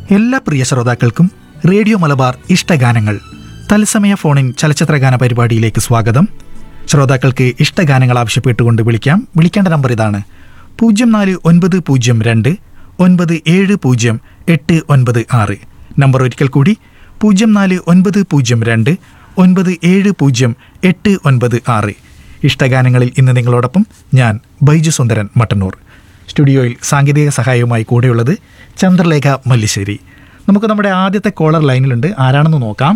എല്ലാ പ്രിയ ശ്രോതാക്കൾക്കും റേഡിയോ മലബാർ ഇഷ്ടഗാനങ്ങൾ തത്സമയ ഫോണിൻ ചലച്ചിത്രഗാന പരിപാടിയിലേക്ക് സ്വാഗതം ശ്രോതാക്കൾക്ക് ഇഷ്ടഗാനങ്ങൾ ആവശ്യപ്പെട്ടുകൊണ്ട് വിളിക്കാം വിളിക്കേണ്ട നമ്പർ ഇതാണ് പൂജ്യം നാല് ഒൻപത് പൂജ്യം രണ്ട് ഒൻപത് ഏഴ് പൂജ്യം എട്ട് ഒൻപത് ആറ് നമ്പർ ഒരിക്കൽ കൂടി പൂജ്യം നാല് ഒൻപത് പൂജ്യം രണ്ട് ഒൻപത് ഏഴ് പൂജ്യം എട്ട് ഒൻപത് ആറ് ഇഷ്ടഗാനങ്ങളിൽ ഇന്ന് നിങ്ങളോടൊപ്പം ഞാൻ ബൈജു സുന്ദരൻ മട്ടന്നൂർ സ്റ്റുഡിയോയിൽ സാങ്കേതിക സഹായവുമായി കൂടെയുള്ളത് ചന്ദ്രലേഖ മല്ലിശ്ശേരി നമുക്ക് നമ്മുടെ ആദ്യത്തെ കോളർ ലൈനിലുണ്ട് ആരാണെന്ന് നോക്കാം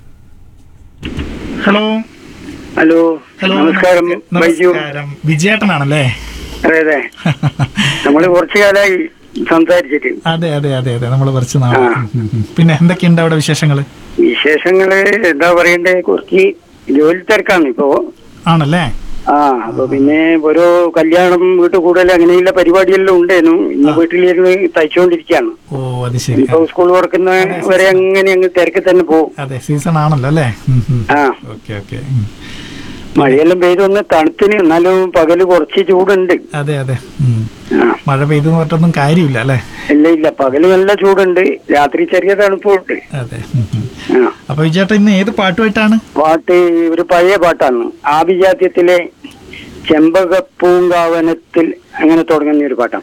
ഹലോ ഹലോ നമസ്കാരം ബൈജു നമസ്കാരം വിജയേട്ടനാണല്ലേ അതെ അതെ നമ്മള് കുറച്ചു കാലമായി സംസാരിച്ചിട്ട് അതെ അതെ അതെ അതെ നമ്മൾ കുറച്ച് നാൾ പിന്നെ എന്തൊക്കെയുണ്ട് അവിടെ വിശേഷങ്ങൾ വിശേഷങ്ങള് എന്താ പറയണ്ടേ കുറച്ച് ജോലി തിരക്കാണ് ഇപ്പോ ആണല്ലേ ആ അപ്പൊ പിന്നെ ഓരോ കല്യാണം വീട്ടു കൂടുതൽ അങ്ങനെയുള്ള പരിപാടിയെല്ലാം ഉണ്ടായിരുന്നു ഇന്ന് വീട്ടിലിരുന്ന് തയ്ച്ചുകൊണ്ടിരിക്കുകയാണ് ഓ അത് ശരി ഇപ്പൊ സ്കൂൾ തുറക്കുന്ന വരെ അങ്ങനെ അങ്ങ് തിരക്ക് തന്നെ പോകും അതെ സീസൺ ആണല്ലോ അല്ലേ ആ ഓക്കെ ഓക്കെ മഴയെല്ലാം പെയ്ത് ഒന്ന് തണുത്തിന് എന്നാലും പകല് കുറച്ച് ചൂടുണ്ട് അതെ അതെ ഉം. ആ മഴ പെയ്തെന്ന് പറഞ്ഞൊന്നും കാര്യമില്ല അല്ലേ ഇല്ല ഇല്ല പകല് നല്ല ചൂടുണ്ട് രാത്രി ചെറിയ തണുപ്പുണ്ട് അതെ ഉം, ഉം. ആ അപ്പൊ വിജയേട്ടൻ ഇന്ന് ഏത് പാട്ടുമായിട്ടാണ് പാട്ട് ഒരു പഴയ പാട്ടാണ് ആഭിജാത്യത്തിലെ ചെമ്പകപ്പൂങ്കാവനത്തിൽ അങ്ങനെ തുടങ്ങുന്ന ഒരു പാട്ടാണ്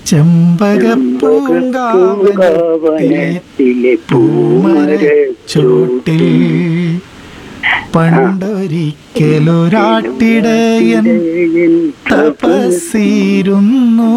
ചെമ്പകപ്പൂങ്കാവനത്തിലെ ചെമ്പകപ്പൂങ്കാവനത്തിലെ പൂമര ചോട്ടിൽ പണ്ടൊരിക്കലൊരാട്ടിടയൻ തപസ്സിരുന്നു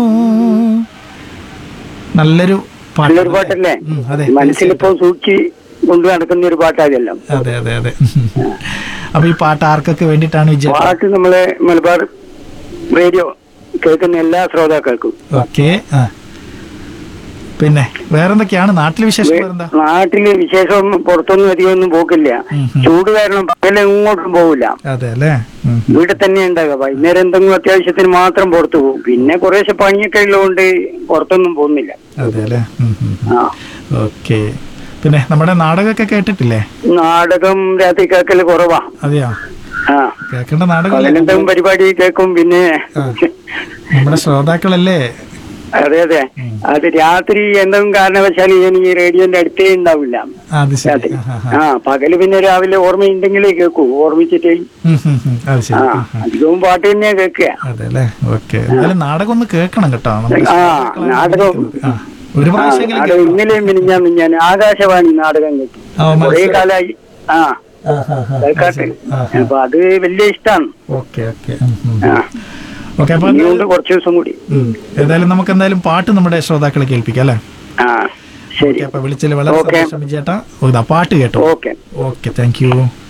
നല്ലൊരു പാട്ട് നല്ലൊരു പാട്ടല്ലേ ഉം, അതെ മനസ്സിലിപ്പോ സൂക്ഷിച്ച് കൊണ്ടു നടക്കുന്ന ഒരു പാട്ടാതെല്ലാം അതെ അതെ അതെ അപ്പൊ ഈ പാട്ട് ആർക്കൊക്കെ വേണ്ടിയിട്ടാണ് വിജയ പാട്ട് നമ്മളെ മലബാർ റേഡിയോ കേൾക്കുന്ന എല്ലാ ശ്രോതാക്കൾക്കും ഓക്കെ ആ പിന്നെ വേറെന്തൊക്കെയാണ് നാട്ടിലെ വിശേഷങ്ങൾ എന്താ നാട്ടില് വിശേഷം പുറത്തൊന്നും അധികം ഒന്നും പോക്കില്ല ഉം, ഉം. ചൂട് കാരണം പകല് എങ്ങോട്ടും പോകില്ല അതെ അല്ലേ ഉം, ഉം. വീട്ടിൽ തന്നെ ഉണ്ടാകുക വൈകുന്നേരം എന്തെങ്കിലും അത്യാവശ്യത്തിന് മാത്രം പുറത്തു പോകും പിന്നെ കുറേശ്ശെ പണിയൊക്കെ ഉള്ളതുകൊണ്ട് പുറത്തൊന്നും പോകുന്നില്ല അതെ അല്ലേ ആ ഓക്കെ പിന്നെ നമ്മുടെ നാടകമൊക്കെ കേട്ടിട്ടില്ലേ നാടകം രാത്രി കേൾക്കല് കുറവാ അതെയോ ആ കേൾക്കേണ്ട നാടകം പകലെന്തെങ്കിലും പരിപാടി കേൾക്കും പിന്നെ ആ. നമ്മുടെ ശ്രോതാക്കളല്ലേ അതെ അതെ അത് രാത്രി എന്തെങ്കിലും കാരണവശാൽ ഞാൻ ഈ റേഡിയോന്റെ അടുത്തേ ഉണ്ടാവില്ല ആ, അത് ശരി രാത്രി ആ, ആ, ആ. ആ പകല് പിന്നെ രാവിലെ ഓർമ്മയുണ്ടെങ്കിലേ കേൾക്കൂ ഓർമ്മിച്ചിട്ട് ഉം, ഉം, ഉം. അത് ആ ശരി ആ, ആ. അധികവും പാട്ട് തന്നെയാ കേൾക്കുക അതെ അല്ലേ ഓക്കെ എന്നാലും നാടകം ഒന്ന് കേൾക്കണം കേട്ടോ നമ്മുടെ ആ, ശ്രോതാക്കളാണ് നാടകം. വിളിക്കുന്നത്. ആ, ഒരു ആ പ്രാവശ്യമെങ്കിലും നാടകം കേൾക്കണം. ഇന്നലെയും മിനിഞ്ഞാൻ മിനിഞ്ഞാൻ ആകാശവാണി നാടകം കേട്ടു ആ, കുറേ മനസ്സിലായി. കാലായി ആ ആ, ആ, ആ. അത് കേൾക്കാട്ട് ശരി. ആ, ആ. അപ്പൊ അത് വലിയ ഇഷ്ടമാണ് ഓക്കെ ഓക്കെ ഉം, ഉം. ആ ഓക്കെ അപ്പൊ ഇനിയുണ്ട് കുറച്ച് ദിവസം കൂടി ഉം. ഏതായാലും നമുക്ക് എന്തായാലും പാട്ട് നമ്മുടെ ശ്രോതാക്കളെ കേൾപ്പിക്കാം അല്ലേ ആ ശരി ഓക്കെ അപ്പൊ വിളിച്ചതിൽ വളരെ ഓക്കെ. സന്തോഷം വിജയേട്ടാ ഓ, ഇതാ പാട്ട് കേട്ടോ ഓക്കെ ഓക്കെ താങ്ക് യു